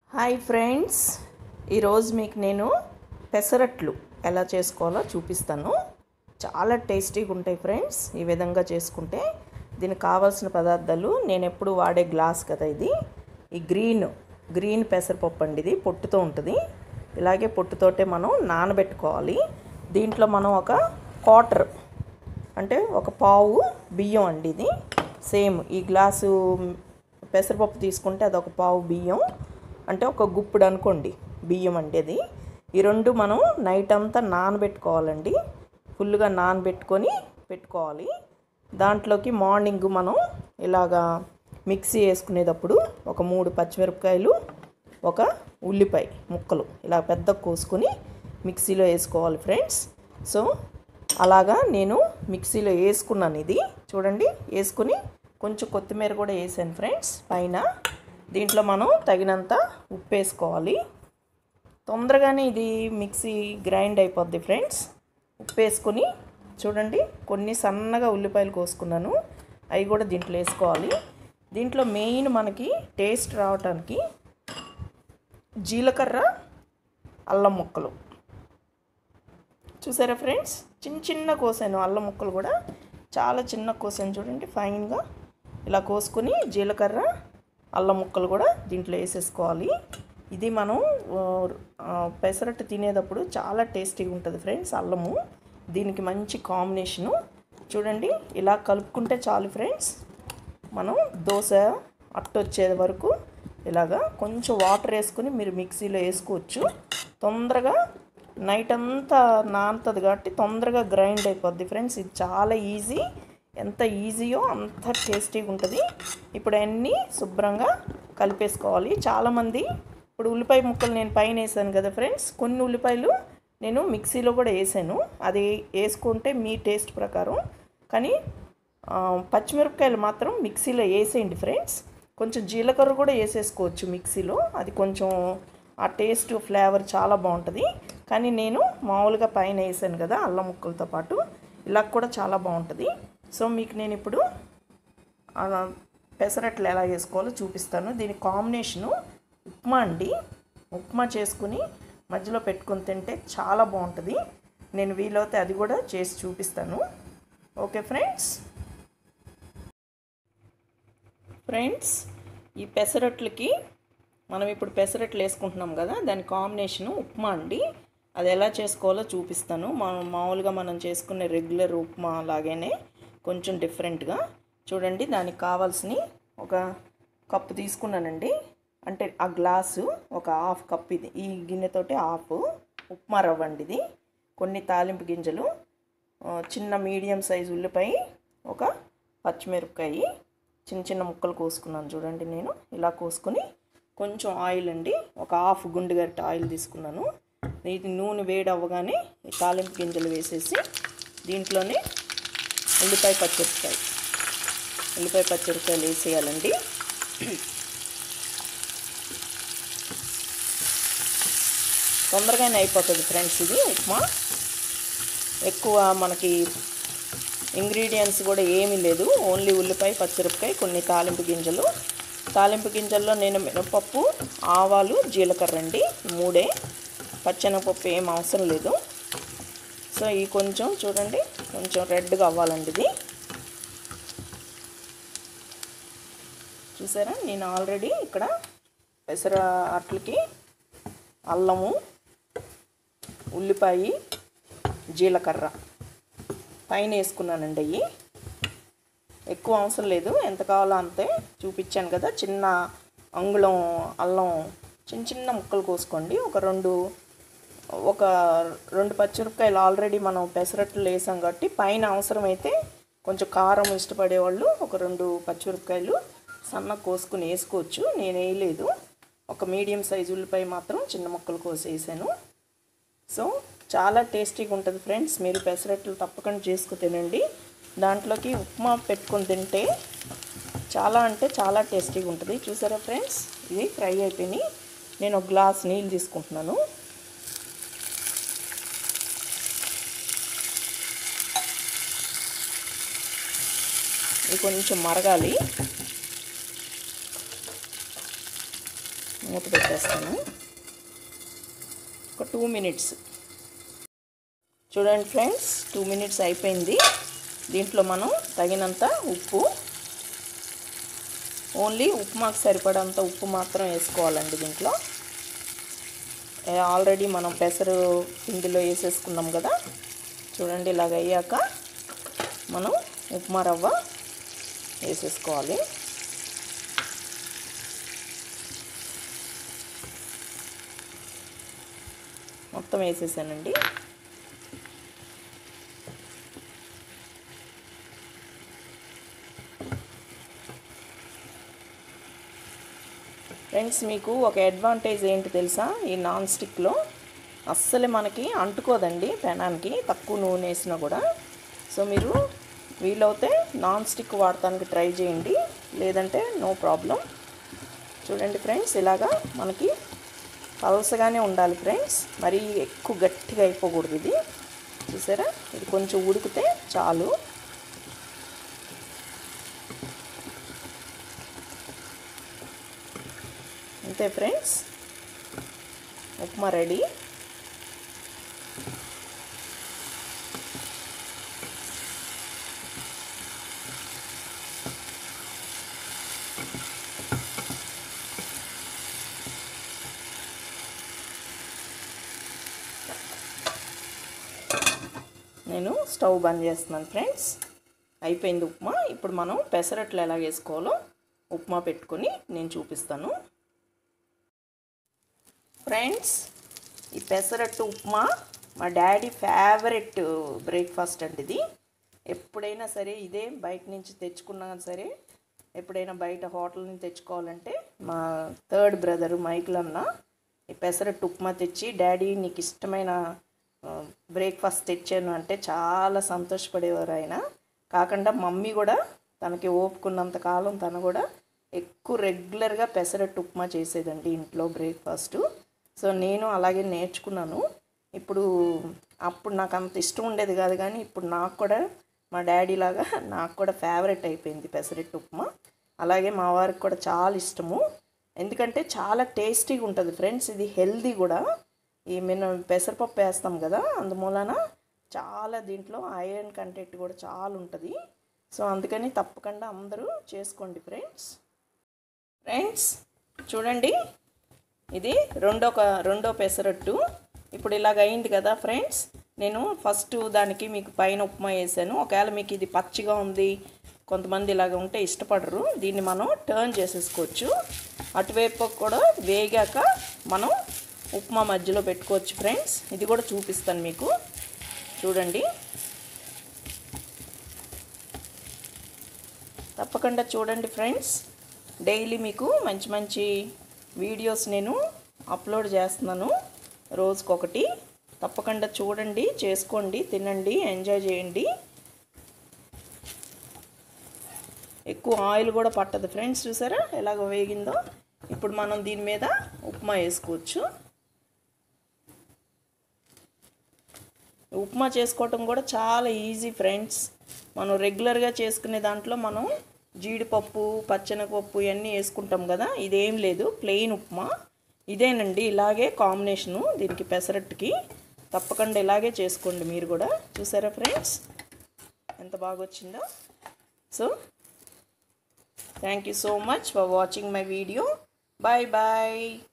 hi friends ఈరోజు మీకు నేను పెసరట్లు ఎలా చేసుకోవాలో చూపిస్తాను చాలా టేస్టీగా ఉంటాయి ఫ్రెండ్స్ ఈ విధంగా చేసుకుంటే దీనికి కావాల్సిన పదార్థాలు నేను ఎప్పుడు వాడే గ్లాస్ కదా ఇది ఈ గ్రీన్ గ్రీన్ పెసరపప్పు అండి ఇది పొట్టుతో ఉంటుంది ఇలాగే పొట్టుతోటే మనం నానబెట్టుకోవాలి దీంట్లో మనం ఒక క్వార్టర్ అంటే ఒక పావు బియ్యం అండి ఇది సేమ్ ఈ గ్లాసు పెసరపప్పు తీసుకుంటే అది ఒక పావు బియ్యం అంటే ఒక గుప్పుడు అనుకోండి బియ్యం అంటే అది ఈ రెండు మనం నైట్ అంతా నానబెట్టుకోవాలండి ఫుల్గా నానబెట్టుకొని పెట్టుకోవాలి దాంట్లోకి మార్నింగ్ మనం ఇలాగా మిక్సీ వేసుకునేటప్పుడు ఒక మూడు పచ్చిమిరపకాయలు ఒక ఉల్లిపాయ ముక్కలు ఇలా పెద్ద కోసుకొని మిక్సీలో వేసుకోవాలి ఫ్రెండ్స్ సో అలాగా నేను మిక్సీలో వేసుకున్నాను ఇది చూడండి వేసుకుని కొంచెం కొత్తిమీర కూడా వేసాను ఫ్రెండ్స్ పైన దీంట్లో మనం తగినంత ఉప్పు వేసుకోవాలి తొందరగానే ఇది మిక్సీ గ్రైండ్ అయిపోద్ది ఫ్రెండ్స్ ఉప్పు వేసుకొని చూడండి కొన్ని సన్నగా ఉల్లిపాయలు కోసుకున్నాను అవి కూడా దీంట్లో వేసుకోవాలి దీంట్లో మెయిన్ మనకి టేస్ట్ రావటానికి జీలకర్ర అల్లం ముక్కలు చూసారా ఫ్రెండ్స్ చిన్న చిన్న కోసాను అల్లం ముక్కలు కూడా చాలా చిన్న కోసాను చూడండి ఫైన్గా ఇలా కోసుకొని జీలకర్ర అల్లం ముక్కలు కూడా దీంట్లో వేసేసుకోవాలి ఇది మనం ఆ, పెసరట్టు తినేటప్పుడు చాలా టేస్టీగా ఉంటుంది ఫ్రెండ్స్ అల్లము దీనికి మంచి కాంబినేషను చూడండి ఇలా కలుపుకుంటే చాలు ఫ్రెండ్స్ మనం దోశ అట్టు వచ్చే వరకు ఇలాగా కొంచెం వాటర్ వేసుకుని మీరు మిక్సీలో వేసుకోవచ్చు తొందరగా నైట్ అంతా నానుతుంది కాబట్టి తొందరగా గ్రైండ్ అయిపోద్ది ఫ్రెండ్స్ ఇది చాలా ఈజీ ఎంత ఈజీయో అంత టేస్టీగా ఉంటుంది ఇప్పుడు అన్నీ శుభ్రంగా కలిపేసుకోవాలి చాలామంది ఇప్పుడు ఉల్లిపాయ ముక్కలు నేను పైన వేసాను కదా ఫ్రెండ్స్ కొన్ని ఉల్లిపాయలు నేను మిక్సీలో కూడా వేసాను అది వేసుకుంటే మీ టేస్ట్ ప్రకారం కానీ ఆ, పచ్చిమిరపకాయలు మాత్రం మిక్సీలో వేసేయండి ఫ్రెండ్స్ కొంచెం జీలకర్ర కూడా వేసేసుకోవచ్చు మిక్సీలో అది కొంచెం ఆ టేస్ట్ ఫ్లేవర్ చాలా బాగుంటుంది కానీ నేను మామూలుగా పైన వేసాను కదా అల్లం ముక్కలతో పాటు ఇలా కూడా చాలా బాగుంటుంది సో మీకు నేను ఇప్పుడు ఆ, పెసరట్లు ఎలా చేసుకోవాలో చూపిస్తాను దీని కాంబినేషను ఉప్మా అండి ఉప్మా చేసుకుని మధ్యలో పెట్టుకొని తింటే చాలా బాగుంటుంది నేను వీలైతే అది కూడా చేసి చూపిస్తాను ఓకే ఫ్రెండ్స్ ఫ్రెండ్స్ ఈ పెసరట్లకి మనం ఇప్పుడు పెసరట్లు వేసుకుంటున్నాం కదా దాని కాంబినేషను ఉప్మా అండి అది ఎలా చేసుకోవాలో చూపిస్తాను మనం మామూలుగా మనం చేసుకునే రెగ్యులర్ ఉప్మా లాగానే కొంచెం డిఫరెంట్గా చూడండి దానికి కావాల్సిన ఒక కప్పు తీసుకున్నానండి అంటే ఆ గ్లాసు ఒక హాఫ్ కప్ ఇది ఈ గిన్నెతోటి హాఫ్ ఉప్మా రవ్వ అండి ఇది కొన్ని తాలింపు గింజలు ఆ, చిన్న మీడియం సైజు ఉల్లిపాయ ఒక పచ్చిమిరపకాయ చిన్న చిన్న ముక్కలు కోసుకున్నాను చూడండి నేను ఇలా కోసుకొని కొంచెం ఆయిల్ అండి ఒక హాఫ్ గుండు గరిట ఆయిల్ తీసుకున్నాను ఇది నూనె వేడి అవ్వగానే ఈ తాలింపు గింజలు వేసేసి దీంట్లోనే ఉల్లిపాయ పచ్చిమిరపకాయ ఉల్లిపాయ పచ్చిమిరపకాయలు వేసేయాలండి తొందరగానే అయిపోతుంది ఫ్రెండ్స్ ఇది ఉప్మా ఎక్కువ మనకి ఇంగ్రీడియంట్స్ కూడా ఏమీ లేదు ఓన్లీ ఉల్లిపాయ పచ్చిమిరపకాయ కొన్ని తాలింపు గింజలు తాలింపు గింజల్లో నేను మినపప్పు ఆవాలు జీలకర్ర అండి మూడే పచ్చెనగపప్పు ఏం అవసరం లేదు సో ఈ కొంచెం చూడండి కొంచెం రెడ్గా అవ్వాలండి ఇది చూసారా నేను ఆల్రెడీ ఇక్కడ పెసర అట్లకి అల్లము ఉల్లిపాయ జీలకర్ర పైన వేసుకున్నానండి అవి ఎక్కువ అవసరం లేదు ఎంత కావాలో అంతే చూపించాను కదా చిన్న అంగుళం అల్లం చిన్న చిన్న ముక్కలు కోసుకోండి ఒక రెండు ఒక రెండు పచ్చిమిరపకాయలు ఆల్రెడీ మనం పెసరట్లు వేసాం కాబట్టి పైన అవసరమైతే కొంచెం కారం ఇష్టపడేవాళ్ళు ఒక రెండు పచ్చిమిరపకాయలు సన్న కోసుకుని వేసుకోవచ్చు నేను వేయలేదు ఒక మీడియం సైజు ఉల్లిపాయ మాత్రం చిన్న ముక్కలు కోసి వేసాను సో చాలా టేస్టీగా ఉంటుంది ఫ్రెండ్స్ మీరు పెసరట్లు తప్పకుండా చేసుకు తినండి దాంట్లోకి ఉప్మా పెట్టుకొని తింటే చాలా అంటే చాలా టేస్టీగా ఉంటుంది చూసారా ఫ్రెండ్స్ ఇది ఫ్రై అయిపోయినాయి నేను ఒక గ్లాస్ నీళ్ళు తీసుకుంటున్నాను ఇది కొంచెం మరగాలి మూత పెట్టేస్తాను ఒక టూ మినిట్స్ చూడండి ఫ్రెండ్స్ టూ మినిట్స్ అయిపోయింది దీంట్లో మనం తగినంత ఉప్పు ఓన్లీ ఉప్మాకు సరిపడంత ఉప్పు మాత్రం వేసుకోవాలండి దీంట్లో ఆల్రెడీ మనం పెసరు పిండిలో వేసేసుకున్నాం కదా చూడండి ఇలాగ అయ్యాక మనం ఉప్మా రవ్వ వేసేసుకోవాలి మొత్తం వేసేసానండి ఫ్రెండ్స్ మీకు ఒక అడ్వాంటేజ్ ఏంటి తెలుసా ఈ నాన్ స్టిక్లో అస్సలే మనకి అంటుకోదండి పెనానికి తక్కువ నూనె వేసినా కూడా సో మీరు వీలవుతే నాన్ స్టిక్ వాడటానికి ట్రై చేయండి లేదంటే నో ప్రాబ్లం చూడండి ఫ్రెండ్స్ ఇలాగా మనకి పలసగానే ఉండాలి ఫ్రెండ్స్ మరీ ఎక్కువ గట్టిగా అయిపోకూడదు ఇది చూసారా ఇది కొంచెం ఉడికితే చాలు అంతే ఫ్రెండ్స్ ఉప్మా రెడీ నేను స్టవ్ బంద్ చేస్తున్నాను ఫ్రెండ్స్ అయిపోయింది ఉప్మా ఇప్పుడు మనం పెసరట్లు ఎలా వేసుకోవాలో ఉప్మా పెట్టుకొని నేను చూపిస్తాను ఫ్రెండ్స్ ఈ పెసరట్టు ఉప్మా మా డాడీ ఫేవరెట్ బ్రేక్ఫాస్ట్ అండి ఇది ఎప్పుడైనా సరే ఇదే బయట నుంచి తెచ్చుకున్నా సరే ఎప్పుడైనా బయట హోటల్ నుంచి తెచ్చుకోవాలంటే మా థర్డ్ బ్రదర్ మైకిల్ అన్న ఈ పెసరట్టు ఉప్మా తెచ్చి డాడీ నీకు ఇష్టమైన బ్రేక్ఫాస్ట్ తెచ్చాను అంటే చాలా సంతోషపడేవారు ఆయన కాకుండా మమ్మీ కూడా తనకి ఓపుకున్నంత కాలం తను కూడా ఎక్కువ రెగ్యులర్గా పెసరట్టు ఉప్మా చేసేదండి ఇంట్లో బ్రేక్ఫాస్ట్ సో నేను అలాగే నేర్చుకున్నాను ఇప్పుడు అప్పుడు నాకు అంత ఇష్టం ఉండేది కాదు కానీ ఇప్పుడు నాకు కూడా మా డాడీ లాగా నాకు కూడా ఫేవరెట్ అయిపోయింది పెసరట్టు ఉప్మా అలాగే మా వారికి కూడా చాలా ఇష్టము ఎందుకంటే చాలా టేస్టీగా ఉంటుంది ఫ్రెండ్స్ ఇది హెల్దీ కూడా ఈ మనం పెసరపప్పు వేస్తాం కదా అందుమూలన చాలా దీంట్లో ఐరన్ కంటెంట్ కూడా చాలా ఉంటుంది సో అందుకని తప్పకుండా అందరూ చేసుకోండి ఫ్రెండ్స్ ఫ్రెండ్స్ చూడండి ఇది రెండో క- రెండో పెసరట్టు ఇప్పుడు ఇలాగ అయింది కదా ఫ్రెండ్స్ నేను ఫస్ట్ దానికి మీకు పైన ఉప్మా వేసాను ఒకవేళ మీకు ఇది పచ్చిగా ఉంది కొంతమంది ఇలాగ ఉంటే ఇష్టపడరు దీన్ని మనం టర్న్ చేసేసుకోవచ్చు అటువైపు కూడా వేగాక మనం ఉప్మా మధ్యలో పెట్టుకోవచ్చు ఫ్రెండ్స్ ఇది కూడా చూపిస్తాను మీకు చూడండి తప్పకుండా చూడండి ఫ్రెండ్స్ డైలీ మీకు మంచి మంచి వీడియోస్ నేను అప్లోడ్ చేస్తున్నాను రోజుకొకటి తప్పకుండా చూడండి చేసుకోండి తినండి ఎంజాయ్ చేయండి ఎక్కువ ఆయిల్ కూడా పట్టదు ఫ్రెండ్స్ చూసారా ఎలాగ వేగిందో ఇప్పుడు మనం దీని మీద ఉప్మా వేసుకోవచ్చు ఉప్మా చేసుకోవటం కూడా చాలా ఈజీ ఫ్రెండ్స్ మనం రెగ్యులర్గా చేసుకునే దాంట్లో మనం జీడిపప్పు పచ్చెనగపప్పు ఇవన్నీ వేసుకుంటాం కదా ఇదేం లేదు ప్లెయిన్ ఉప్మా ఇదేనండి ఇలాగే కాంబినేషను దీనికి పెసరట్టుకి తప్పకుండా ఇలాగే చేసుకోండి మీరు కూడా చూసారా ఫ్రెండ్స్ ఎంత బాగా వచ్చిందో so thank you so much for watching my video bye bye